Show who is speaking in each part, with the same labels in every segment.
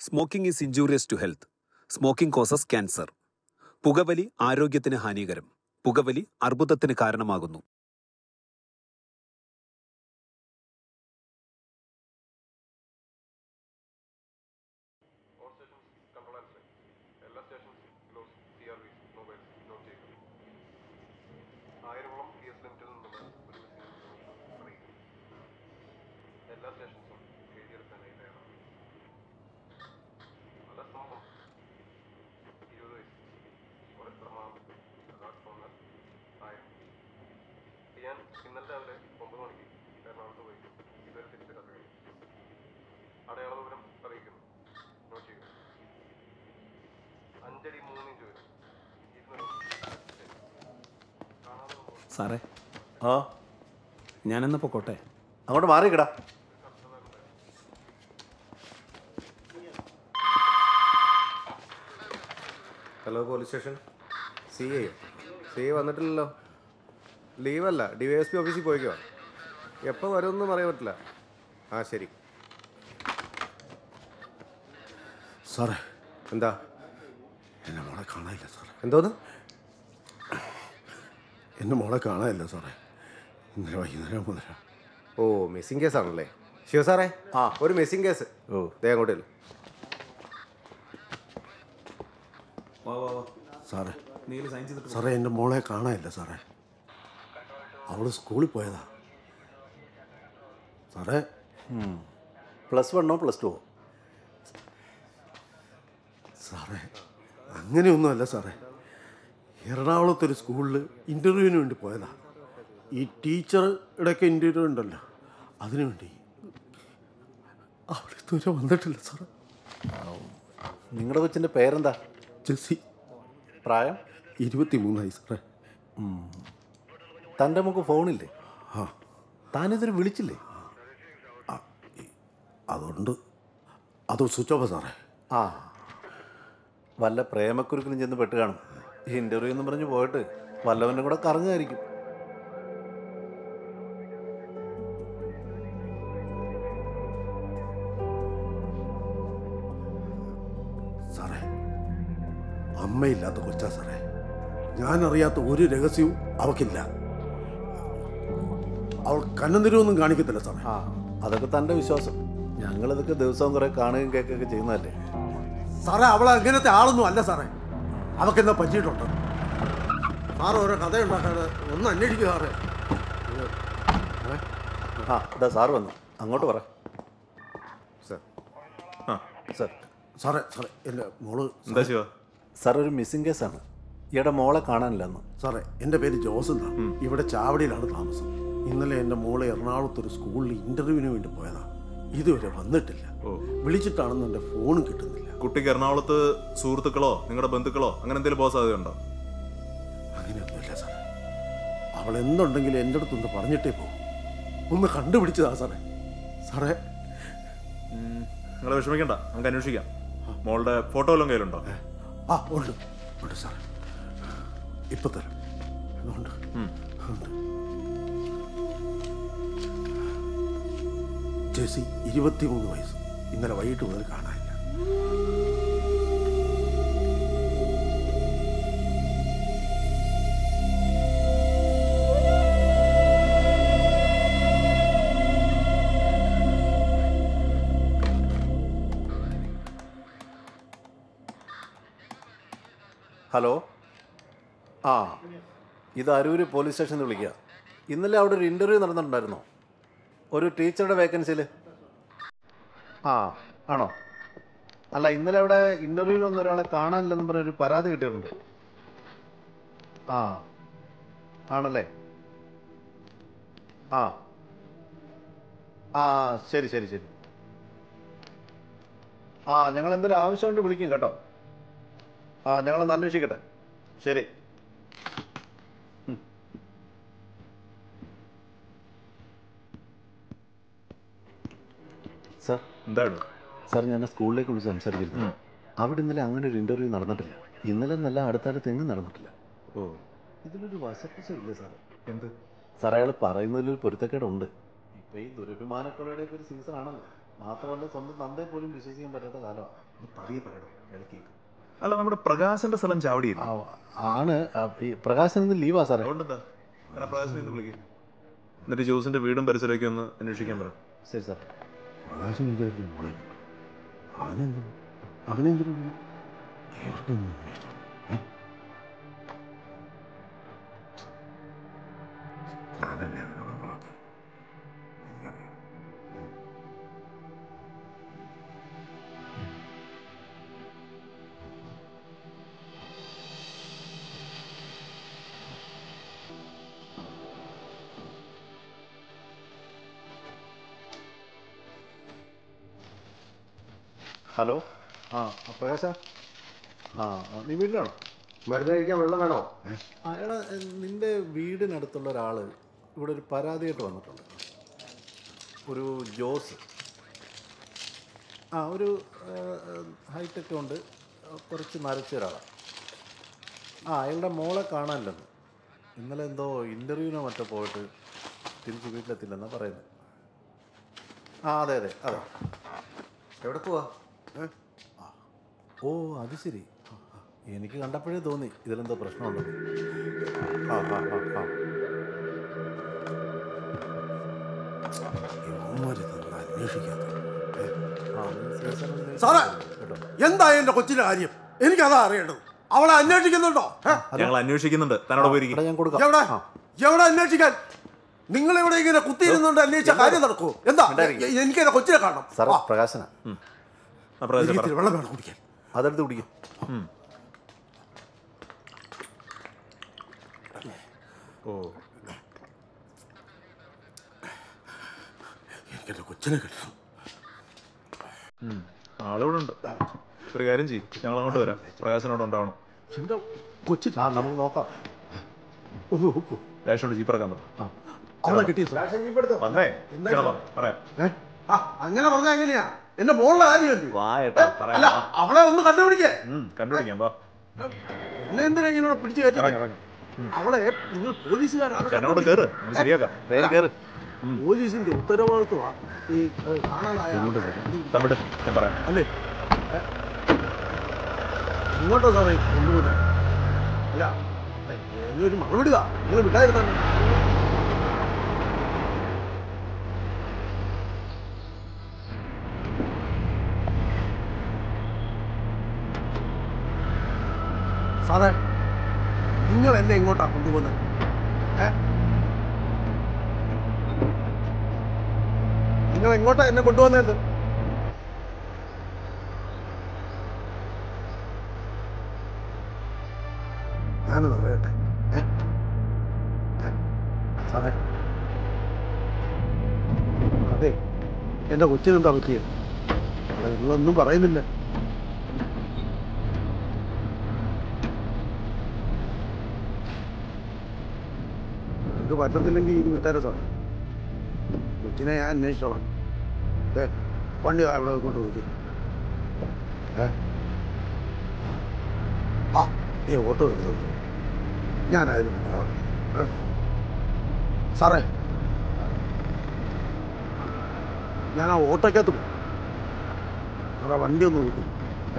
Speaker 1: Smoking is injurious to health smoking causes cancer പുകവലി ആരോഗ്യത്തിന് ഹാനികരം പുകവലി അർബുദത്തിന് കാരണമാകുന്നു
Speaker 2: All stations control and strike. എല്ലാ stations close C R V mobiles note ചെയ്യുക ആയിരത്തോളം പി എസ് ലിമിറ്റിൽ നിന്നുള്ള ഒരു മിസ്സിംഗ് അറിയിക്കും എല്ലാ സ്റ്റേഷൻസും എഴുതിയെടുക്കാനായി തയ്യാറാണ് പല സംഭവം ഇരുപത് വയസ്സ് ഒരു പ്രമാണം അതാത് തോന്നൽ ആയിരം ഞാൻ ഇന്നലെ രാവിലെ ഒമ്പത് മണിക്ക് എറണാകുളത്ത് പോയി ഇതുവരെ തിരിച്ചെത്താത്ത അടയാള ദൂരം അറിയിക്കുന്നു നോട്ട് ചെയ്യുക അഞ്ചടി മൂന്ന് ഇഞ്ച് വരും ഇരുന്നൂറ് കാണാതെ പോകും
Speaker 3: സാറേ
Speaker 4: ആ
Speaker 3: ഞാനെന്നാ പൊക്കോട്ടെ
Speaker 4: അങ്ങോട്ട് മാറിക്കടാ hello police station C I C I വന്നിട്ടില്ലല്ലോ ലീവല്ല ഡി വൈ എസ് പി ഓഫീസിൽ പോയിക്കോ എപ്പോൾ വരുമെന്നും പറയാൻ പറ്റില്ല ആ ശരി
Speaker 5: സാറേ
Speaker 4: എന്താ
Speaker 5: എൻ്റെ മോളെ കാണാനില്ല സാറേ
Speaker 4: എന്തോന്ന്
Speaker 5: എൻ്റെ മോളെ കാണാനില്ല സാറേ ഇന്നലെ വൈകുന്നേരം മുതലാണ്
Speaker 4: ഓ മിസ്സിംഗ് കേസ് ആണല്ലേ ശിവ സാറേ ആ ഒരു മിസ്സിംഗ് കേസ്
Speaker 3: ഓ
Speaker 4: ദേ അങ്ങോട്ട് ചെല്ല്.
Speaker 3: വാ വാ വാ
Speaker 5: സാറേ
Speaker 3: നീല് സൈൻ ചെയ്തിട്ട്
Speaker 5: സാറേ എൻ്റെ മോളെ കാണാനില്ല സാറേ അവൾ സ്കൂളിൽ പോയതാ സാറേ
Speaker 6: പ്ലസ് വണ്ണോ പ്ലസ് ടുവോ
Speaker 5: സാറേ അങ്ങനെയൊന്നുമല്ല സാറേ എറണാകുളത്തൊരു സ്കൂളിൽ ഇൻ്റർവ്യൂവിന് വേണ്ടി പോയതാ ഈ ടീച്ചറുടെയൊക്കെ ഇൻ്റർവ്യൂ ഉണ്ടല്ലോ അതിനു വേണ്ടി അവിടെ ഇതുവരെ വന്നിട്ടില്ല സാറേ
Speaker 6: നിങ്ങളുടെ കൊച്ചിൻ്റെ പേരെന്താ
Speaker 5: ജെസ്സി
Speaker 6: പ്രായം
Speaker 5: ഇരുപത്തി മൂന്നായി സാറേ
Speaker 6: തൻ്റെ നമുക്ക് ഫോണില്ലേ
Speaker 5: ആ
Speaker 6: താനിതൊരു വിളിച്ചില്ലേ
Speaker 5: അതുകൊണ്ട് അത് സ്വിച്ച് ഓഫ് സാറേ
Speaker 6: ആ വല്ല പ്രേമക്കുരുക്കിലും ചെന്ന് പെട്ട് കാണും ഇൻ്റർവ്യൂ എന്ന് പറഞ്ഞ് പോയിട്ട് വല്ലവൻ്റെ കൂടെ കറങ്ങുമായിരിക്കും
Speaker 5: സാറേ അമ്മയില്ലാത്ത കൊച്ചാ സാറേ ഞാനറിയാത്ത ഒരു രഹസ്യവും അവക്കില്ല അവൾ കണ്ണന്തിരൊന്നും കാണിക്കത്തില്ല സാറേ
Speaker 6: ആ അതൊക്കെ തൻ്റെ വിശ്വാസം ഞങ്ങളിതൊക്കെ ദിവസവും കുറേ കാണുകയും കേൾക്കുകയൊക്കെ ചെയ്യുന്നതല്ലേ
Speaker 5: സാറേ അവൾ അങ്ങനത്തെ ആളൊന്നും അല്ല സാറേ അവക്കെന്താ പറ്റിയിട്ടുണ്ട് സാറ് ഓരോ കഥയുണ്ടാക്കാതെ ഒന്ന് അന്വേഷിക്കുക സാറേ
Speaker 6: ആ ഇതാ സാറ് വന്നു അങ്ങോട്ട് പറ
Speaker 4: സർ
Speaker 6: സർ
Speaker 5: സാറേ സാറേ എൻ്റെ മോള്
Speaker 7: എന്താ ശിവ
Speaker 6: സാർ ഒരു മിസ്സിംഗ് കേസാണ് ഈയിടെ മോളെ കാണാനില്ലെന്ന്
Speaker 5: സാറേ എൻ്റെ പേര് ജോസ് എന്നാണ് ഇവിടെ ചാവടിയിലാണ് താമസം ഇന്നലെ എൻ്റെ മോളെ എറണാകുളത്ത് ഒരു സ്കൂളിൽ ഇൻ്റർവ്യൂവിന് വേണ്ടി പോയതാ ഇതുവരെ വന്നിട്ടില്ല വിളിച്ചിട്ടാണെന്ന് എൻ്റെ ഫോണും കിട്ടുന്നില്ല
Speaker 7: കുട്ടിക്ക് എറണാകുളത്ത് സുഹൃത്തുക്കളോ നിങ്ങളുടെ ബന്ധുക്കളോ അങ്ങനെ എന്തെങ്കിലും പോകാൻ സാധ്യതയുണ്ടോ
Speaker 5: അങ്ങനെയൊന്നുമില്ല സാറേ അവൾ എന്തുണ്ടെങ്കിലും എൻ്റെ അടുത്തൊന്ന് പറഞ്ഞിട്ടേ പോകും ഒന്ന് കണ്ടുപിടിച്ചതാ സാറേ സാറേ
Speaker 7: നിങ്ങൾ വിഷമിക്കണ്ട നമുക്ക് അന്വേഷിക്കാം മോളുടെ ഫോട്ടോ വല്ലതും കയ്യിലുണ്ടോ
Speaker 5: ആ ഉണ്ട് ഉണ്ട് സാറേ ഇപ്പൊ തരാം ഉണ്ട് ഉണ്ട് ജെസി ഇരുപത്തിമൂന്ന് വയസ്സ് ഇന്നലെ വൈകിട്ട് മുതൽ കാണാനില്ല
Speaker 6: ഹലോ ആ ഇത് അരൂര് പോലീസ് സ്റ്റേഷനിൽ വിളിക്കുക ഇന്നലെ അവിടെ ഒരു ഇൻ്റർവ്യൂ നടന്നിട്ടുണ്ടായിരുന്നോ ഒരു ടീച്ചറുടെ വേക്കൻസിയിൽ ആ ആണോ അല്ല ഇന്നലെ അവിടെ ഇൻ്റർവ്യൂവിൽ ഒരാളെ കാണാനില്ലെന്ന് പറഞ്ഞൊരു പരാതി കിട്ടിയിട്ടുണ്ട് ആ ആണല്ലേ ആ ആ ശരി ശരി ശരി ആ ഞങ്ങൾ എന്തെങ്കിലും ആവശ്യമുണ്ട് വിളിക്കും കേട്ടോ ആ ഞങ്ങളൊന്ന് അന്വേഷിക്കട്ടെ ശരി സാർ
Speaker 7: എന്താണ്
Speaker 6: സാർ ഞാൻ ആ സ്കൂളിലേക്ക് വിളിച്ച് സംസാരിച്ചിരുന്നു അവിടെ ഇന്നലെ അങ്ങനെ ഒരു ഇന്റർവ്യൂ നടന്നിട്ടില്ല ഇന്നലെ നല്ല അടുത്തടുത്ത് എങ്ങും നടന്നിട്ടില്ല
Speaker 7: ഓ
Speaker 6: ഇതിലൊരു വശപ്പശം ഇല്ലേ സാർ
Speaker 7: എന്ത്
Speaker 6: സാർ അയാൾ പറയുന്നതിലൊരു പൊരുത്തക്കേടുണ്ട് ഇപ്പൊ ഈ ദുരഭിമാനക്കൊലയുടെ ഒരു സീസൺ ആണല്ലോ മാത്രമല്ല സ്വന്തം തന്തയെ പോലും വിശ്വസിക്കാൻ പറ്റാത്ത കാലമാണ്
Speaker 7: പതിയെ പറയടോ ഇടയ്ക്ക് അല്ല നമ്മുടെ പ്രകാശന്റെ സ്ഥലം ചാവടിയില്ല
Speaker 6: ആ, ആണ് ആ, ഈ പ്രകാശൻ ഇന്ന് ലീവാ സാറേ
Speaker 7: അതുകൊണ്ടെന്താ ഞാൻ പ്രകാശനെ ഒന്ന് വിളിക്കും എന്നിട്ട് ജോസിന്റെ വീടും പരിസരമൊക്കെ ഒന്ന് അന്വേഷിക്കാൻ പറ
Speaker 6: ശരി സാർ
Speaker 5: പ്രകാശം വിചാരിക്കും മോളെ അവനെന്ത് അവനെന്തിനു
Speaker 6: ഹലോ ആ ആ, പ്രകാശ ആ ആ, നീ വീട്ടിലാണോ
Speaker 4: മരുന്ന് കഴിക്കാൻ വെള്ളം വേണോ
Speaker 6: ആ എടാ എ, നിന്റെ വീടിനടുത്തുള്ള ഒരാൾ ഇവിടെ ഒരു പരാതിയായിട്ട് വന്നിട്ടുണ്ട് ഒരു ജോസ് ആ ഒരു ഹൈറ്റൊക്കെ ഉണ്ട് ആ, കുറച്ച് നരച്ച ഒരാളാണ് ആ അയാളുടെ മോളെ കാണാനില്ലെന്ന് ഇന്നലെ എന്തോ ഇൻ്റർവ്യൂവിനോ മറ്റോ പോയിട്ട് തിരിച്ച് വീട്ടിലെത്തില്ലെന്നാണ് പറയുന്നത് ആ അതെ അതെ അതെ
Speaker 4: എവിടെ പോവാ
Speaker 6: ഓ അത് ശരി ആ, ആ. എനിക്ക് കണ്ടപ്പോഴേ തോന്നി ഇതിലെന്തോ പ്രശ്നമുണ്ടെന്ന് ആ ആ ആ ആ
Speaker 5: ഇവന്മാരിതൊന്നും അന്വേഷിക്കാത്ത
Speaker 6: ആ നീ സീസൺ ഒന്ന്
Speaker 5: സാറേ
Speaker 6: കേട്ടോ
Speaker 5: എന്താ എന്റെ കൊച്ചിന്റെ കാര്യം എനിക്കതാ അറിയേണ്ടത് അവളെ അന്വേഷിക്കുന്നുണ്ടോ ഏ?
Speaker 7: ഞങ്ങൾ അന്വേഷിക്കുന്നുണ്ട് തന്നോട് പോയിരിക്കും
Speaker 6: എടാ ഞാൻ കൊടുക്കാം
Speaker 5: എവിടെ
Speaker 6: ആ.
Speaker 5: എവിടെ അന്വേഷിക്കാൻ നിങ്ങൾ ഇവിടെ ഇങ്ങനെ കുത്തിയിരുന്നുകൊണ്ട് അന്വേഷിച്ച കാര്യം നടക്കൂ എന്താ
Speaker 6: മിണ്ടാതിരിക്ക്.
Speaker 5: എ- എനിക്ക് എന്റെ കൊച്ചിനെ കാണണം
Speaker 6: സാറേ
Speaker 5: ആ,
Speaker 6: പ്രകാശന
Speaker 7: ആ പ്രകാശം
Speaker 5: എനിക്ക്
Speaker 7: പറ
Speaker 5: ഇത്തിരി വെള്ളം വേണം കുടിക്കാൻ
Speaker 6: അതെടുത്ത് കുടിക്കും
Speaker 7: ഓ
Speaker 5: എനിക്ക് എന്റെ കൊച്ചിനെ കിട്ടണം
Speaker 7: ആളിവിടെ ഉണ്ട് ഒരു കാര്യം ചെയ്യും ഞങ്ങൾ അങ്ങോട്ട് വരാം പ്രകാശനോട് ഉണ്ടാവണം
Speaker 5: എന്റെ കൊച്ചി
Speaker 6: ആ നമുക്ക് നോക്കാം
Speaker 5: ഒന്ന് നോക്കൂ
Speaker 7: ലാഷോട് ജീപ്പ് ഇറക്കാൻ പറ
Speaker 5: അവളെ കിട്ടിയ സാർ
Speaker 7: വന്നേ കിടന്നോ പറയാം
Speaker 5: ഏ? ആ, അങ്ങനെ പറഞ്ഞാ എങ്ങനെയാ എന്റെ മോളുടെ കാര്യമല്ലേ
Speaker 7: വായട്ടാ
Speaker 5: അല്ല
Speaker 7: പറയാം
Speaker 5: അവളെ ഒന്ന് കണ്ടുപിടിക്കേ
Speaker 7: ഉം, കണ്ടുപിടിക്കാം വാ
Speaker 5: എന്നെ എന്തിനാ ഇങ്ങനെ പിടിച്ചു കയറ്റി
Speaker 7: ഇറങ്ങി ഇറങ്ങി
Speaker 5: അവളെ നിങ്ങൾ പോലീസുകാരാണ്
Speaker 7: ചേട്ടനോട് കയറ് നമുക്ക് ശരിയാക്കാം
Speaker 6: വേഗം കയറി
Speaker 5: പോലീസിന്റെ ഉത്തരവാദിത്വമാണ് ഈ ഏ, കാണാതായ
Speaker 7: തമ്മിട്ട് ഞാൻ പറയാം
Speaker 5: അല്ലേ ഏ? ഇങ്ങോട്ടോ സാറേ കൊണ്ടുപോകുന്നത് അല്ല എന്നെ ഒരു മറുപടി താ നിങ്ങൾ വിട്ടായിരുന്നെ സാറേ നിങ്ങൾ എന്നെ ഇങ്ങോട്ടാ കൊണ്ടുപോകുന്നത് ഏ നിങ്ങൾ എങ്ങോട്ടാ എന്നെ കൊണ്ടുവന്നത് ഞാനൊന്ന് പറയട്ടെ ഏ? ഏ? സാറേ അതെ എൻ്റെ കൊച്ചിനെന്താ പറ്റിയത് അല്ല, നിങ്ങളൊന്നും പറയുന്നില്ല നിങ്ങൾക്ക് പറ്റത്തില്ലെങ്കിൽ ഇത് വിട്ടാരോ സാറേ കൊച്ചിനെ ഞാൻ അന്വേഷിച്ചോളാം ഏ വണ്ടി അവിടെ കൊണ്ട് കൊടുക്കും ഏ ആ ഏ ഓട്ടോ എടുത്തു ഞാനായിരുന്നു ഏ? സാറേ ഞാൻ ആ ഓട്ടോക്കകത്ത് പോകും അവിടെ വണ്ടി ഒന്ന് നോക്കും ഏ?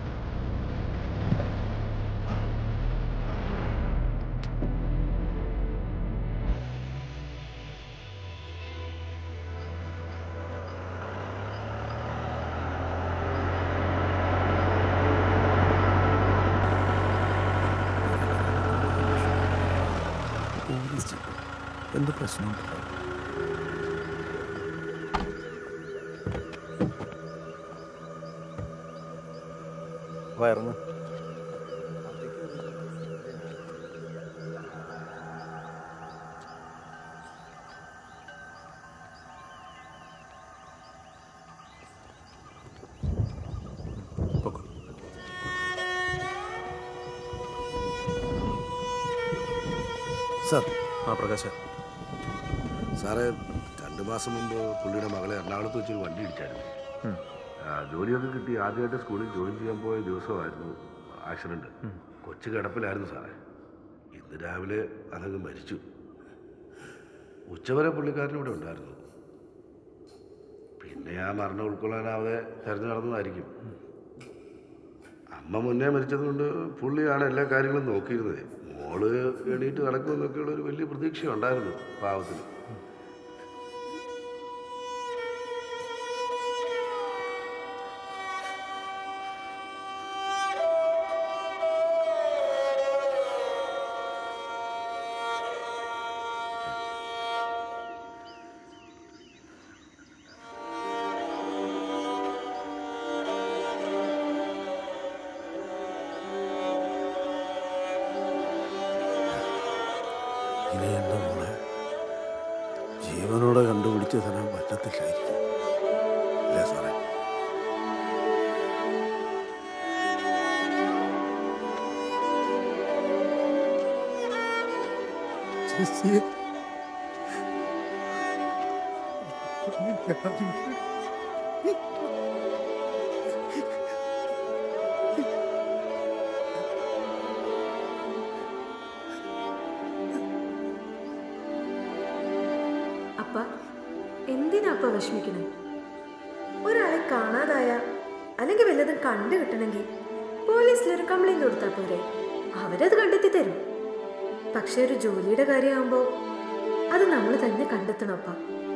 Speaker 3: എന്ത് പ്രശ്നം
Speaker 6: വയറുന്നു
Speaker 5: സാർ
Speaker 7: ആ പ്രകാശ
Speaker 8: സാറേ രണ്ട് മാസം മുമ്പ് പുള്ളിയുടെ മകളെ എറണാകുളത്ത് വെച്ചൊരു വണ്ടി ഇടിച്ചായിരുന്നു ആ, ജോലിയൊക്കെ കിട്ടി ആദ്യമായിട്ട് സ്കൂളിൽ ജോയിൻ ചെയ്യാൻ പോയ ദിവസമായിരുന്നു ആക്സിഡന്റ് കൊച്ചു കിടപ്പിലായിരുന്നു സാറേ ഇന്ന് രാവിലെ അതങ്ങ് മരിച്ചു ഉച്ചവരെ പുള്ളിക്കാരൻ ഇവിടെ ഉണ്ടായിരുന്നു പിന്നെ ആ മരണം ഉൾക്കൊള്ളാനാവാതെ തെരഞ്ഞു നടന്നതായിരിക്കും അമ്മ മുന്നേ മരിച്ചതുകൊണ്ട് പുള്ളിയാണ് എല്ലാ കാര്യങ്ങളും നോക്കിയിരുന്നത് മോള് എണീറ്റ് നടക്കുമെന്നൊക്കെയുള്ള ഒരു വലിയ പ്രതീക്ഷ ഉണ്ടായിരുന്നു പാവത്തിന്
Speaker 5: ഇനി എൻ്റെ മോളെ ജീവനോടെ കണ്ടുപിടിച്ച് തരാൻ പറ്റത്തില്ലായിരിക്കും അല്ലേ സാറേ ചേച്ചിയെ
Speaker 9: അപ്പ എന്തിനാ അപ്പ വിഷമിക്കണേ ഒരാളെ കാണാതായ അല്ലെങ്കിൽ വല്ലതും കണ്ടു കിട്ടണമെങ്കിൽ പോലീസിലൊരു കംപ്ലൈന്റ് കൊടുത്താൽ പോരെ അവരത് കണ്ടെത്തി തരും പക്ഷെ ഒരു ജോലിയുടെ കാര്യമാകുമ്പോൾ അത് നമ്മൾ തന്നെ കണ്ടെത്തണം അപ്പ